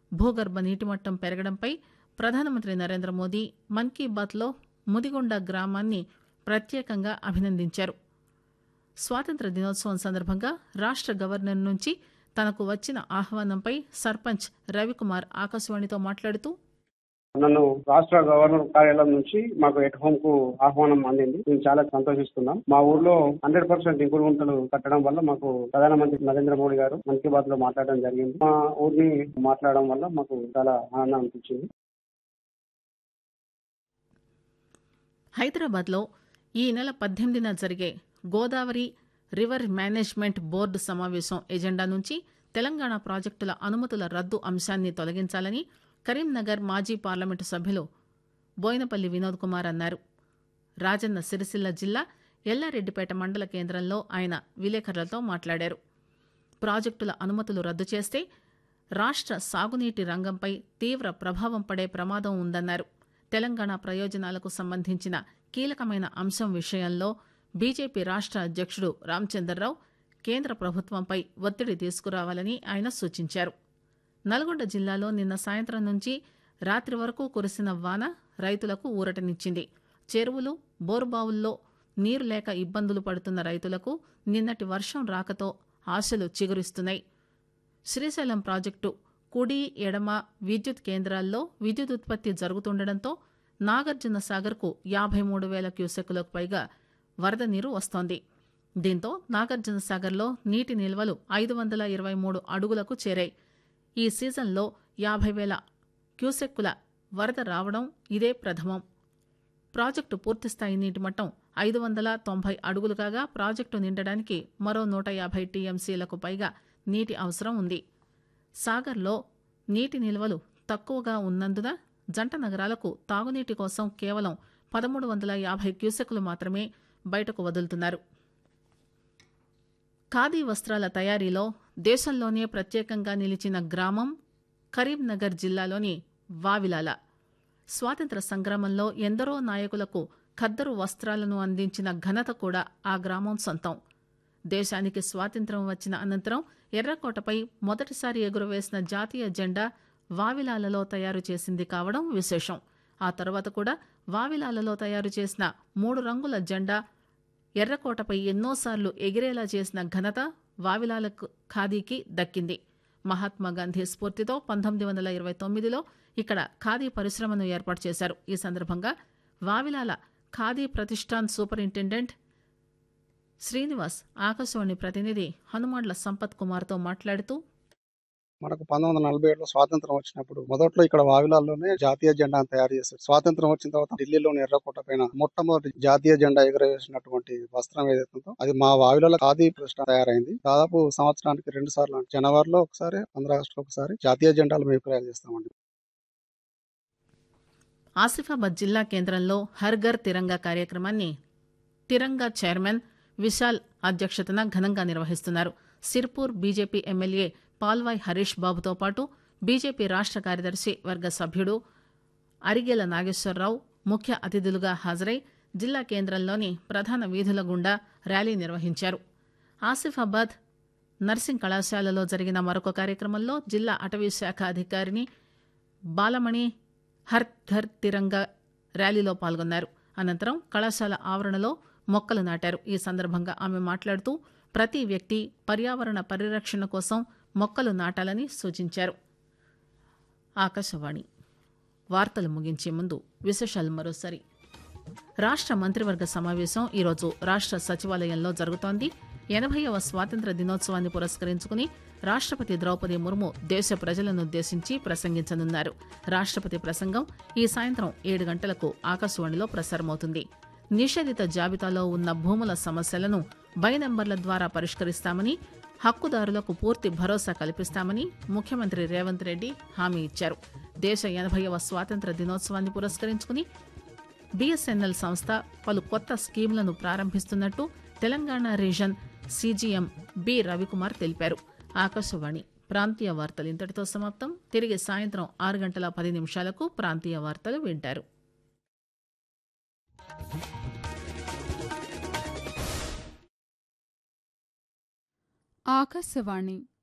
భూగర్భ నీటిమట్టం పెరగడంపై ప్రధానమంత్రి నరేంద్ర మోదీ మన్ కీ బాత్లో ముదిగొండ గ్రామాన్ని ప్రత్యేకంగా అభినందించారు స్వాతంత్ర దినోత్సవం సందర్భంగా రాష్ట గవర్నర్ నుంచి తనకు వచ్చిన ఆహ్వానంపై సర్పంచ్ రవికుమార్ ఆకాశవాణితో మాట్లాడుతూ నన్ను రాష్ట్ర గవర్నర్ కార్యాలయం నుంచి మాకు ఎట్ హోమ్ కు ఆహ్వానం అందింది మేము చాలా సంతోషిస్తున్నాం మా ఊర్లో హండ్రెడ్ పర్సెంట్ ఇంకుడు గుంటలు కట్టడం వల్ల మాకు ప్రధానమంత్రి నరేంద్ర మోడీ గారు మన్ కీ బాత్ లో మాట్లాడడం జరిగింది మా ఊరిని మాట్లాడడం వల్ల మాకు చాలా ఆనందం అనిపించింది హైదరాబాద్లో ఈ నెల పద్దెనిమిదిన జరిగే గోదావరి రివర్ మేనేజ్మెంట్ బోర్డు సమావేశం ఎజెండా నుంచి తెలంగాణ ప్రాజెక్టుల అనుమతుల రద్దు అంశాన్ని తొలగించాలని కరీంనగర్ మాజీ పార్లమెంటు సభ్యులు బోయినపల్లి వినోద్ కుమార్ అన్నారు రాజన్న సిరిసిల్ల జిల్లా ఎల్లారెడ్డిపేట మండల కేంద్రంలో ఆయన విలేకరులతో మాట్లాడారు ప్రాజెక్టుల అనుమతులు రద్దు చేస్తే రాష్ట్ర సాగునీటి రంగంపై తీవ్ర ప్రభావం పడే ప్రమాదం ఉందన్నారు తెలంగాణ ప్రయోజనాలకు సంబంధించిన కీలకమైన అంశం విషయంలో బీజేపీ రాష్ట్ర అధ్యక్షుడు రామచందర్రావు కేంద్ర ప్రభుత్వంపై ఒత్తిడి తీసుకురావాలని ఆయన సూచించారు నల్గొండ జిల్లాలో నిన్న సాయంత్రం నుంచి రాత్రి వరకు కురిసిన వాన రైతులకు ఊరటనిచ్చింది చెరువులు బోరుబావుల్లో నీరు లేక ఇబ్బందులు పడుతున్న రైతులకు నిన్నటి వర్షం రాకతో ఆశలు చిగురిస్తున్నాయి శ్రీశైలం ప్రాజెక్టు కుడి ఎడమ విద్యుత్ కేంద్రాల్లో విద్యుత్ ఉత్పత్తి జరుగుతుండటంతో నాగార్జున సాగర్కు యాభై మూడు వేల క్యూసెక్కులకు పైగా వరద నీరు వస్తోంది దీంతో నాగార్జున సాగర్లో నీటి నిల్వలు ఐదు వందల ఇరవై మూడు అడుగులకు చేరాయి ఈ సీజన్లో యాభై వేల క్యూసెక్కుల వరద రావడం ఇదే ప్రథమం ప్రాజెక్టు పూర్తిస్థాయి నీటి మట్టం ఐదు వందల తొంభై అడుగులు కాగా ప్రాజెక్టు నిండడానికి మరో నూట యాభై టీఎంసీలకు పైగా నీటి అవసరం ఉంది సాగర్లో నీటి నిల్వలు తక్కువగా ఉన్నందున జంట నగరాలకు తాగునీటి కోసం కేవలం పదమూడు వందల యాభై క్యూసెక్కులు మాత్రమే బయటకు వదులుతున్నారు ఖాదీ వస్త్రాల తయారీలో దేశంలోనే ప్రత్యేకంగా నిలిచిన గ్రామం కరీంనగర్ జిల్లాలోని వావిలాల స్వాతంత్ర సంగ్రామంలో ఎందరో నాయకులకు ఖద్దరు వస్త్రాలను అందించిన ఘనత కూడా ఆ గ్రామం సొంతం దేశానికి స్వాతంత్ర్యం వచ్చిన అనంతరం ఎర్రకోటపై మొదటిసారి ఎగురవేసిన జాతీయ జెండా వావిలాలలో తయారు చేసింది కావడం విశేషం ఆ తర్వాత కూడా వావిలాలలో తయారు చేసిన మూడు రంగుల జెండా ఎర్రకోటపై ఎన్నోసార్లు ఎగిరేలా చేసిన ఘనత వావిలాల ఖాదీకి దక్కింది మహాత్మా గాంధీ స్ఫూర్తితో పంతొమ్మిది వందల ఇరవై తొమ్మిదిలో ఇక్కడ ఖాదీ పరిశ్రమను ఏర్పాటు చేశారు ఈ సందర్భంగా వావిలాల ఖాదీ ప్రతిష్టాన్ సూపరింటెండెంట్ శ్రీనివాస్ ఆకాశవాణి ప్రతినిధి హనుమాండ్ల సంపత్ కుమార్తో మాట్లాడుతూ మనకు పంతొమ్మిది వందల నలభై ఏడులో స్వాతంత్రం వచ్చినప్పుడు మొదట్లో ఇక్కడ వావిలాల్లోనే జాతీయ జెండాను తయారు చేశారు స్వాతంత్రం వచ్చిన తర్వాత ఢిల్లీలోని ఎర్రకోట పైన మొట్టమొదటి జాతీయ జెండా ఎగురవేసినటువంటి వస్త్రం ఏదైతుందో అది మా వావిలాల ఖాదీ ప్రశ్న తయారైంది దాదాపు సంవత్సరానికి రెండు సార్లు జనవరిలో ఒకసారి ఆగస్టులో ఒకసారి జాతీయ జెండాలు మేము తయారు చేస్తామండి ఆసిఫాబాద్ జిల్లా కేంద్రంలో హర్ఘర్ తిరంగా కార్యక్రమాన్ని తిరంగా చైర్మన్ విశాల్ అధ్యక్షతన ఘనంగా నిర్వహిస్తున్నారు సిర్పూర్ బీజేపీ ఎమ్మెల్యే పాల్వాయ్ హరీష్ బాబుతో పాటు బీజేపీ రాష్ట కార్యదర్శి వర్గ సభ్యుడు అరిగేల నాగేశ్వరరావు ముఖ్య అతిథులుగా హాజరై జిల్లా కేంద్రంలోని ప్రధాన వీధుల గుండా ర్యాలీ నిర్వహించారు ఆసిఫాబాద్ నర్సింగ్ కళాశాలలో జరిగిన మరొక కార్యక్రమంలో జిల్లా అటవీ శాఖ అధికారిని బాలమణి హర్ ఘర్ తిరంగా ర్యాలీలో పాల్గొన్నారు అనంతరం కళాశాల ఆవరణలో మొక్కలు నాటారు ఈ సందర్భంగా ఆమె మాట్లాడుతూ ప్రతి వ్యక్తి పర్యావరణ పరిరక్షణ కోసం మొక్కలు నాటాలని సూచించారు ఆకాశవాణి వార్తలు ముగించే ముందు విశేషాలు మరోసారి రాష్ట్ర మంత్రివర్గ సమావేశం ఈరోజు రాష్ట్ర సచివాలయంలో జరుగుతోంది ఎనభైవ స్వాతంత్ర దినోత్సవాన్ని పురస్కరించుకుని రాష్ట్రపతి ద్రౌపది ముర్ము దేశ ప్రజలనుద్దేశించి ప్రసంగించనున్నారు రాష్ట్రపతి ప్రసంగం ఈ సాయంత్రం ఏడు గంటలకు ఆకాశవాణిలో ప్రసారమవుతుంది నిషేధిత జాబితాలో ఉన్న భూముల సమస్యలను బై నంబర్ల ద్వారా పరిష్కరిస్తామని హక్కుదారులకు పూర్తి భరోసా కల్పిస్తామని ముఖ్యమంత్రి రేవంత్ రెడ్డి హామీ ఇచ్చారు దేశ ఎనభైవ స్వాతంత్ర దినోత్సవాన్ని పురస్కరించుకుని బీఎస్ఎన్ఎల్ సంస్థ పలు కొత్త స్కీంలను ప్రారంభిస్తున్నట్టు Telangana region CGM B Ravikumar తెలిపారు ఆకాశవాణి ప్రాంతీయ వార్తలు ఇంతటితో సమాప్తం తిరిగి సాయంత్రం ఆరు గంటల పది నిమిషాలకు ప్రాంతీయ వార్తలు వింటారు ఆకాశవాణి